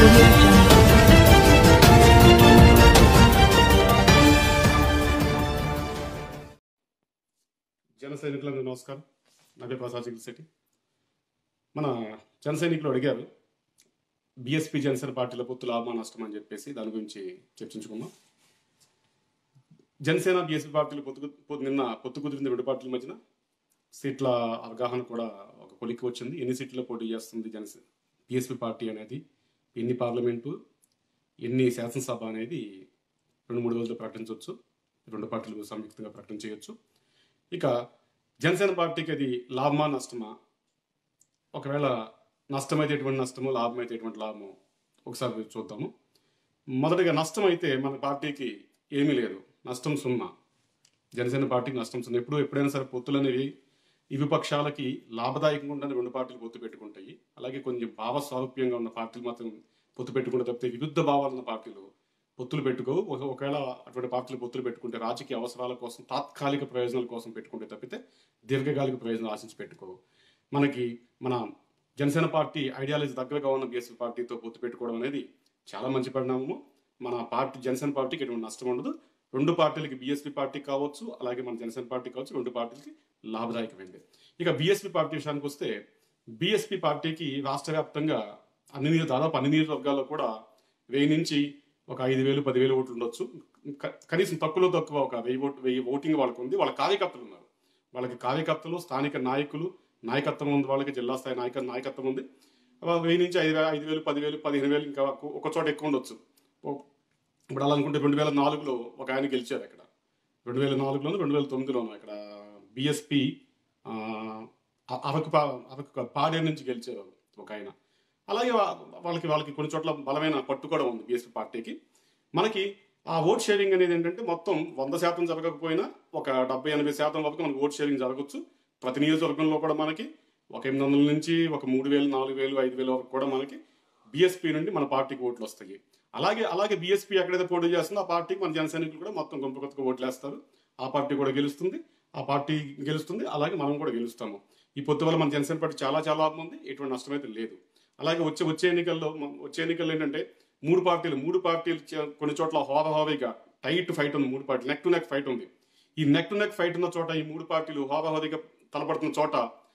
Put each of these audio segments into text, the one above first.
audio jungle. జన సైనికులందరూ నమస్కారం నా పేరు ప్రసాద్ సింగ్ శెట్టి మన జన సైనికులు అడిగారు బీఎస్పీ జనసేన పార్టీల పొత్తు లాభమా నష్టం అని చెప్పేసి దాని గురించి చర్చించుకుందాం జనసేన బీఎస్పీ పార్టీలు పొత్తు పొత్తు- నిన్న పొత్తు కుదిరింది రెండు పార్టీల మధ్యన సీట్ల అవగాహన కూడా ఒక కొలిక్కి వచ్చింది ఎన్ని సీట్లలో పోటీ చేస్తుంది జనసేన బీఎస్పీ పార్టీ అనేది ఎన్ని పార్లమెంటు ఎన్ని శాసనసభ అనేది రెండు మూడు రోజులు ప్రకటించవచ్చు రెండు పార్టీలు సంయుక్తంగా ప్రకటన చేయొచ్చు ఇక జనసేన పార్టీకి అది లాభమా నష్టమా ఒకవేళ నష్టమైతే ఎటువంటి నష్టము లాభం అయితే ఎటువంటి లాభము ఒకసారి చూద్దాము మొదటిగా నష్టం అయితే మన పార్టీకి ఏమీ లేదు నష్టం సున్నా జనసేన పార్టీకి నష్టం సున్నా ఎప్పుడు ఎప్పుడైనా సరే పొత్తులు అనేవి ఇవి పక్షాలకి లాభదాయకంగా ఉండే రెండు పార్టీలు పొత్తు పెట్టుకుంటాయి అలాగే కొంచెం భావస్వారూప్యంగా ఉన్న పార్టీలు మాత్రం పొత్తు పెట్టుకుంటే తప్పితే విరుద్ధ భావాలు ఉన్న పార్టీలు పొత్తులు పెట్టుకో ఒక- ఒకవేళ అటువంటి పార్టీలు పొత్తులు పెట్టుకుంటే రాజకీయ అవసరాల కోసం తాత్కాలిక ప్రయోజనాల కోసం పెట్టుకుంటే తప్పితే దీర్ఘకాలిక ప్రయోజనాలు ఆశించి పెట్టుకో మనకి మన జనసేన పార్టీ ఐడియాలజీ దగ్గరగా ఉన్న బీఎస్పీ పార్టీతో పొత్తు పెట్టుకోవడం అనేది చాలా మంచి పరిణామము మన పార్టీ జనసేన పార్టీకి ఎటువంటి నష్టం ఉండదు రెండు పార్టీలకి బీఎస్పీ పార్టీ కావచ్చు అలాగే మన జనసేన పార్టీ కావచ్చు రెండు పార్టీలకి లాభదాయకమైంది ఇక బీఎస్పీ పార్టీ విషయానికి వస్తే బీఎస్పీ పార్టీకి రాష్ట్ర వ్యాప్తంగా అన్ని నియోజక- దాదాపు అన్ని నియోజకవర్గాల్లో కూడా వెయ్యి నుంచి ఒక ఐదు వేలు పదివేలు ఓట్లు ఉండొచ్చు క- కనీసం తక్కువలో తక్కువ ఒక వెయ్యి ఓటు వెయ్యి ఓటింగ్ వాళ్ళకు ఉంది వాళ్ళ కార్యకర్తలు ఉన్నారు వాళ్ళకి కార్యకర్తలు స్థానిక నాయకులు నాయకత్వం ఉంది వాళ్ళకి జిల్లా స్థాయి నాయక నాయకత్వం ఉంది వా- వెయ్యి నుంచి ఐదు వే- ఐదు వేలు పదివేలు పదిహేను వేలు ఇంకా ఒక- ఒక చోట ఎక్కువ ఉండొచ్చు ఓ- ఇప్పుడు అలా అనుకుంటే రెండు వేల నాలుగులో ఒక ఆయన గెలిచారు అక్కడ రెండు వేల నాలుగులోను రెండు వేల తొమ్మిదిలోను అక్కడ బిఎస్పి అరకు పా- అరకు పాడేరు నుంచి గెలిచారు ఒక ఆయన అలాగే వా- వాళ్ళకి వాళ్ళకి కొన్ని చోట్ల బలమైన పట్టు కూడా ఉంది బీఎస్పీ పార్టీకి మనకి ఆ ఓట్ షేరింగ్ అనేది ఏంటంటే మొత్తం వంద శాతం జరగకపోయినా ఒక డెబ్బై ఎనభై శాతం వరకు మనకి ఓట్ షేరింగ్ జరగచ్చు ప్రతి నియోజకవర్గంలో కూడా మనకి ఒక ఎనిమిది వందల నుంచి ఒక మూడు వేలు నాలుగు వేలు ఐదు వేల వరకు కూడా మనకి బీఎస్పీ నుండి మన పార్టీకి ఓట్లు వస్తాయి అలాగే అలాగే బీఎస్పీ ఎక్కడైతే పోటీ చేస్తుందో ఆ పార్టీకి మన జన సైనికులు కూడా మొత్తం గొప్ప కొత్తగా ఓట్లు వేస్తారు ఆ పార్టీ కూడా గెలుస్తుంది ఆ పార్టీ గెలుస్తుంది అలాగే మనం కూడా గెలుస్తాము ఈ పొత్తు వల్ల మన జనసేన పార్టీ చాలా చాలా లాభం ఉంది ఎటువంటి నష్టం అయితే లేదు అలాగే వచ్చే వచ్చే ఎన్నికల్లో మ- వచ్చే ఎన్నికల్లో ఏంటంటే మూడు పార్టీలు మూడు పార్టీలు చే- కొన్ని చోట్ల హోరాహోరీగా టైట్ ఫైట్ ఉంది మూడు పార్టీలు నెక్ టు నెక్ ఫైట్ ఉంది ఈ నెక్ టు నెక్ ఫైట్ ఉన్న చోట ఈ మూడు పార్టీలు హోరాహోరీగా తలపడుతున్న చోట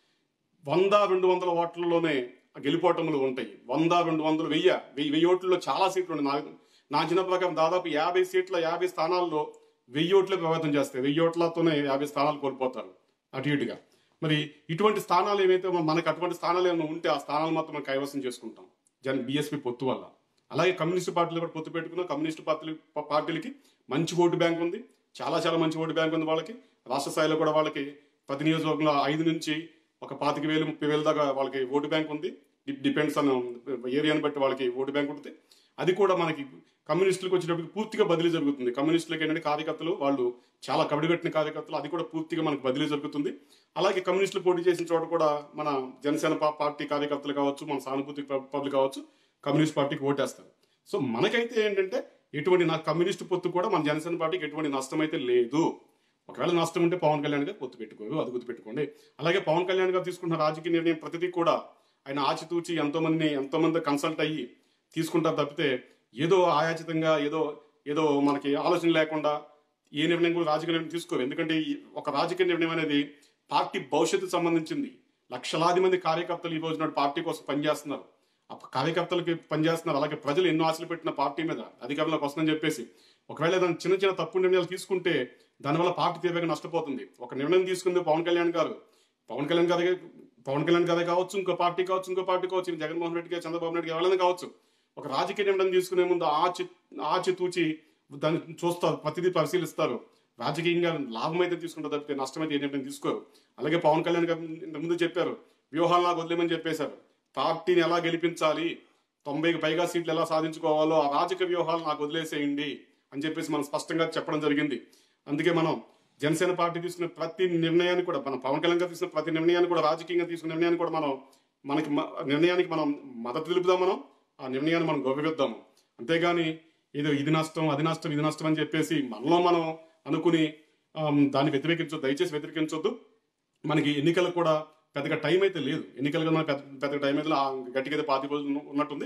వంద రెండు వందల ఓట్లలోనే గెలిపోవటములు ఉంటాయి వంద రెండు వందలు వెయ్యి వెయ్యి వెయ్యి ఓట్లలో చాలా సీట్లు ఉన్నాయి నా నా చిన్న ప్రకారం దాదాపు యాభై సీట్ల యాభై స్థానాల్లో వెయ్యి ఓట్లే ప్రభావితం చేస్తాయి వెయ్యి ఓట్లతోనే యాభై స్థానాలు కోల్పోతారు అటు ఇటుగా మరి ఇటువంటి స్థానాలు ఏవైతే మన- మనకు అటువంటి స్థానాలు ఏమైనా ఉంటే ఆ స్థానాలు మాత్రం మనం కైవసం చేసుకుంటాం జన్ బీఎస్పీ పొత్తు వల్ల అలాగే కమ్యూనిస్ట్ పార్టీలు కూడా పొత్తు పెట్టుకున్న కమ్యూనిస్ట్ పార్టీలు ప- పార్టీలకి మంచి ఓటు బ్యాంక్ ఉంది చాలా చాలా మంచి ఓటు బ్యాంక్ ఉంది వాళ్ళకి రాష్ట్ర స్థాయిలో కూడా వాళ్ళకి ప్రతి నియోజకవర్గంలో ఐదు నుంచి ఒక పాతిక వేలు ముప్పై వేలు దాకా వాళ్ళకి ఓటు బ్యాంక్ ఉంది డిపెండ్స్ అన్ ఏరియాని బట్టి వాళ్ళకి ఓటు బ్యాంక్ ఉంటుంది అది కూడా మనకి కమ్యూనిస్టులకు వచ్చేటప్పటికి పూర్తిగా బదిలీ జరుగుతుంది కమ్యూనిస్టులకు ఏంటంటే కార్యకర్తలు వాళ్ళు చాలా కబడిగట్టిన కార్యకర్తలు అది కూడా పూర్తిగా మనకు బదిలీ జరుగుతుంది అలాగే కమ్యూనిస్టులు పోటీ చేసిన చోట కూడా మన జనసేన పా- పార్టీ కార్యకర్తలు కావచ్చు మన సానుభూతి ప- పబ్లిక్ కావచ్చు కమ్యూనిస్ట్ పార్టీకి ఓటేస్తారు సో మనకైతే ఏంటంటే ఎటువంటి నా కమ్యూనిస్ట్ పొత్తు కూడా మన జనసేన పార్టీకి ఎటువంటి నష్టం అయితే లేదు ఒకవేళ నష్టం ఉంటే పవన్ కళ్యాణ్ గారు పొత్తు పెట్టుకోరు అది గుర్తు పెట్టుకోండి అలాగే పవన్ కళ్యాణ్ గారు తీసుకున్న రాజకీయ నిర్ణయం ప్రతిదీ కూడా ఆయన ఆచితూచి ఎంతో మందిని ఎంతో మంది కన్సల్ట్ అయ్యి తీసుకుంటారు తప్పితే ఏదో ఆయాచితంగా ఏదో ఏదో మనకి ఆలోచన లేకుండా ఏ నిర్ణయం కూడా రాజకీయ నిర్ణయం తీసుకోరు ఎందుకంటే ఈ ఒక రాజకీయ నిర్ణయం అనేది పార్టీ భవిష్యత్తుకు సంబంధించింది లక్షలాది మంది కార్యకర్తలు ఈ రోజు నాడు పార్టీ కోసం పనిచేస్తున్నారు ఆ కార్యకర్తలకి పనిచేస్తున్నారు అలాగే ప్రజలు ఎన్నో ఆశలు పెట్టిన పార్టీ మీద అధికారంలోకి వస్తుందని చెప్పేసి ఒకవేళ ఏదైనా చిన్న చిన్న తప్పు నిర్ణయాలు తీసుకుంటే దానివల్ల పార్టీ తీవ్రంగా నష్టపోతుంది ఒక నిర్ణయం తీసుకుంది పవన్ కళ్యాణ్ గారు పవన్ కళ్యాణ్ గారే పవన్ కళ్యాణ్ గారే కావచ్చు ఇంకో పార్టీ కావచ్చు ఇంకో పార్టీ కావచ్చు ఇంకా జగన్మోహన్ రెడ్డి గారు చంద్రబాబు నాయుడు గారు ఎవరైనా కావచ్చు ఒక రాజకీయ నిర్ణయం తీసుకునే ముందు ఆచి ఆచి తూచి దాన్ని చూస్తారు ప్రతిదీ పరిశీలిస్తారు రాజకీయంగా లాభం అయితే తీసుకుంటారు తప్పితే నష్టం అయితే ఏ నిర్ణయం తీసుకోరు అలాగే పవన్ కళ్యాణ్ గారు ఇంతకు ముందు చెప్పారు వ్యూహాలు నాకు వదిలేమని చెప్పేశారు పార్టీని ఎలా గెలిపించాలి తొంభైకి పైగా సీట్లు ఎలా సాధించుకోవాలో ఆ రాజకీయ వ్యూహాలు నాకు వదిలేసేయండి అని చెప్పేసి మనం స్పష్టంగా చెప్పడం జరిగింది అందుకే మనం జనసేన పార్టీ తీసుకున్న ప్రతి నిర్ణయాన్ని కూడా మన పవన్ కళ్యాణ్ గారు తీసుకున్న ప్రతి నిర్ణయాన్ని కూడా రాజకీయంగా తీసుకున్న నిర్ణయాన్ని కూడా మనం మనకి మ- నిర్ణయానికి మనం మద్దతు తెలుపుదాం మనం ఆ నిర్ణయాన్ని మనం గౌరవిద్దాము అంతేగాని ఏదో ఇది నష్టం అది నష్టం ఇది నష్టం అని చెప్పేసి మనలో మనం అనుకుని ఆమ్, దాన్ని వ్యతిరేకించొద్దు దయచేసి వ్యతిరేకించొద్దు మనకి ఎన్నికలకు కూడా పెద్దగా టైం అయితే లేదు ఎన్నికలుగా మనకి పెద్ద పెద్దగా టైం అయితే ఆ గట్టిగా అయితే పాతి రోజులు ఉన్న- ఉన్నట్టుంది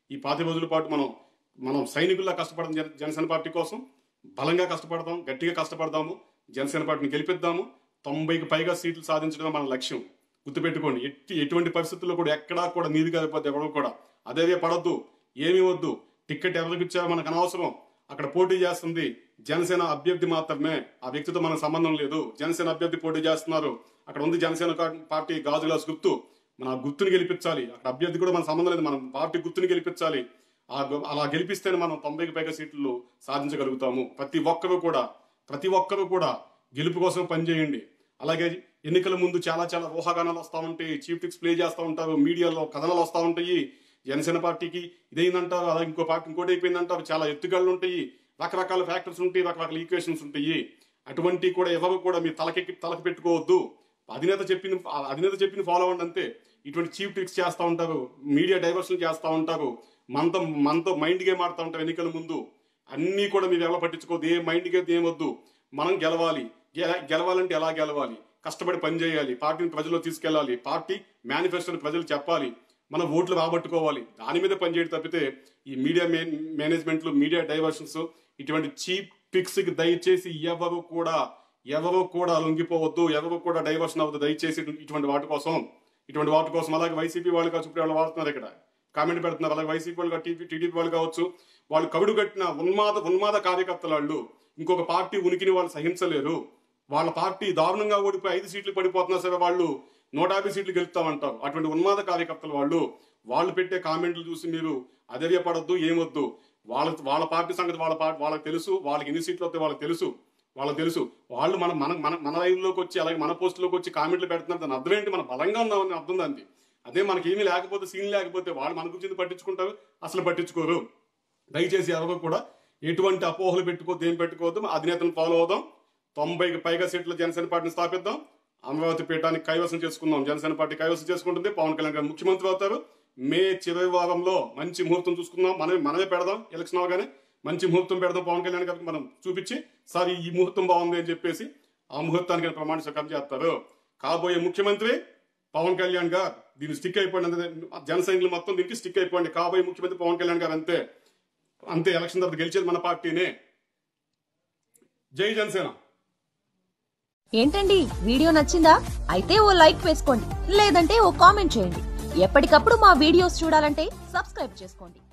ఈ పాతి రోజుల పాటు మనం మనం సైనికుల్లా కష్టపడదాం జన జనసేన పార్టీ కోసం బలంగా కష్టపడదాం గట్టిగా కష్టపడదాము జనసేన పార్టీని గెలిపిద్దాము తొంభైకి పైగా సీట్లు సాధించడం మన లక్ష్యం గుర్తుపెట్టుకోండి ఎట్టి ఎటువంటి పరిస్థితుల్లో కూడా ఎక్కడా కూడా నీది కాకపోతే ఎవరో కూడా అదేదే పడద్దు ఏమీ వద్దు టికెట్ ఎవరికి ఇచ్చారో మనకు అనవసరం అక్కడ పోటీ చేస్తుంది జనసేన అభ్యర్థి మాత్రమే ఆ వ్యక్తితో మనకు సంబంధం లేదు జనసేన అభ్యర్థి పోటీ చేస్తున్నారు అక్కడ ఉంది జనసేన కా- పార్టీ గాజులాస్ గుర్తు మన ఆ గుర్తుని గెలిపించాలి అక్కడ అభ్యర్థి కూడా మన సంబంధం లేదు మనం పార్టీ గుర్తుని గెలిపించాలి ఆ గు- అలా గెలిపిస్తేనే మనం తొంభైకి పైగా సీట్లు సాధించగలుగుతాము ప్రతి ఒక్కరూ కూడా ప్రతి ఒక్కరూ కూడా గెలుపు కోసం పనిచేయండి అలాగే ఎన్నికల ముందు చాలా చాలా ఊహాగానాలు వస్తూ ఉంటాయి చీఫ్ టిక్స్ ప్లే చేస్తూ ఉంటారు మీడియాలో కథనాలు వస్తూ ఉంటాయి జనసేన పార్టీకి ఇదైందంటారు అలాగే ఇంకో పార్టీ ఇంకోటి అయిపోయిందంటారు చాలా ఎత్తుగళ్ళు ఉంటాయి రకరకాల ఫ్యాక్టర్స్ ఉంటాయి రకరకాల ఈక్వేషన్స్ ఉంటాయి అటువంటి కూడా ఎవరు కూడా మీ తలకెక్కి తలకి పెట్టుకోవద్దు అధినేత చెప్పింది ఆ అధినేత చెప్పింది ఫాలో అవ్వండి అంతే ఇటువంటి చీఫ్ ట్రిక్స్ చేస్తూ ఉంటారు మీడియా డైవర్షన్ చేస్తూ ఉంటారు మనతో మనతో మైండ్ గేమ్ ఆడుతూ ఉంటారు ఎన్నికల ముందు అన్నీ కూడా మీరు ఎవరో పట్టించుకోవద్దు ఏ మైండ్ గేమ్ ఏమొద్దు మనం గెలవాలి గెల- గెలవాలంటే ఎలా గెలవాలి కష్టపడి పని చేయాలి పార్టీని ప్రజల్లో తీసుకెళ్ళాలి పార్టీ మేనిఫెస్టోని ప్రజలు చెప్పాలి మన ఓట్లు రాబట్టుకోవాలి దాని మీద పనిచేయడం తప్పితే ఈ మీడియా మేనేజ్మెంట్లు మీడియా డైవర్షన్స్ ఇటువంటి చీప్ పిక్స్ కి దయచేసి ఎవరు కూడా ఎవరు కూడా లొంగిపోవద్దు ఎవరు కూడా డైవర్షన్ అవ్వద్దు దయచేసి ఇటువంటి వాటి కోసం ఇటువంటి వాటి కోసం అలాగే వైసీపీ వాళ్ళు కావచ్చు ఇప్పుడు వాళ్ళు వాడుతున్నారు ఇక్కడ కామెంట్ పెడుతున్నారు అలాగే వైసీపీ వాళ్ళు టీపీ టీడీపీ వాళ్ళు కావచ్చు వాళ్ళు కవిడు కట్టిన ఉన్మాద ఉన్మాద కార్యకర్తల వాళ్ళు ఇంకొక పార్టీ ఉనికిని వాళ్ళు సహించలేరు వాళ్ళ పార్టీ దారుణంగా ఓడిపోయి ఐదు సీట్లు పడిపోతున్నా సరే వాళ్ళు నూట యాభై సీట్లు గెలుస్తామంటారు అటువంటి ఉన్మాద కార్యకర్తలు వాళ్ళు వాళ్ళు పెట్టే కామెంట్లు చూసి మీరు అధైర్యపడద్దు ఏమొద్దు వాళ్ళ వాళ్ళ పార్టీ సంగతి వాళ్ళ పార్టీ వాళ్ళకి తెలుసు వాళ్ళకి ఎన్ని సీట్లు వస్తాయి వాళ్ళకి తెలుసు వాళ్ళకి తెలుసు వాళ్ళు మన మన మన మన లైవ్లోకి వచ్చి అలాగే మన పోస్టులోకి వచ్చి కామెంట్లు పెడుతున్నారు దాని అర్థం ఏంటి మన బలంగా ఉన్నామని అర్థం దాన్ని అదే మనకి ఏమీ లేకపోతే సీన్ లేకపోతే వాళ్ళు మన గురించి పట్టించుకుంటారు అసలు పట్టించుకోరు దయచేసి ఎవరు కూడా ఎటువంటి అపోహలు పెట్టుకోవద్దు ఏం పెట్టుకోవద్దు అధినేతను ఫాలో అవుదాం తొంభైకి పైగా సీట్ల జనసేన పార్టీని స్థాపిద్దాం అమరావతి పీఠాన్ని కైవసం చేసుకుందాం జనసేన పార్టీ కైవసం చేసుకుంటుంది పవన్ కళ్యాణ్ గారు ముఖ్యమంత్రి అవుతారు మే చివరి వారంలో మంచి ముహూర్తం చూసుకుందాం మనమే మనమే పెడదాం ఎలక్షన్ అవగానే మంచి ముహూర్తం పెడదాం పవన్ కళ్యాణ్ గారికి మనం చూపించి సార్ ఈ ముహూర్తం బాగుంది అని చెప్పేసి ఆ ముహూర్తానికి ఆయన ప్రమాణ స్వీకారం చేస్తారు కాబోయే ముఖ్యమంత్రి పవన్ కళ్యాణ్ గారు దీన్ని స్టిక్ అయిపోయింది అంటే జన సైనికులు మొత్తం దీనికి స్టిక్ అయిపోయింది కాబోయే ముఖ్యమంత్రి పవన్ కళ్యాణ్ గారు అంతే అంతే ఎలక్షన్ తర్వాత గెలిచేది మన పార్టీనే జై జనసేన ఏంటండి వీడియో నచ్చిందా అయితే ఓ లైక్ వేసుకోండి లేదంటే ఓ కామెంట్ చేయండి ఎప్పటికప్పుడు మా వీడియోస్ చూడాలంటే సబ్స్క్రైబ్ చేసుకోండి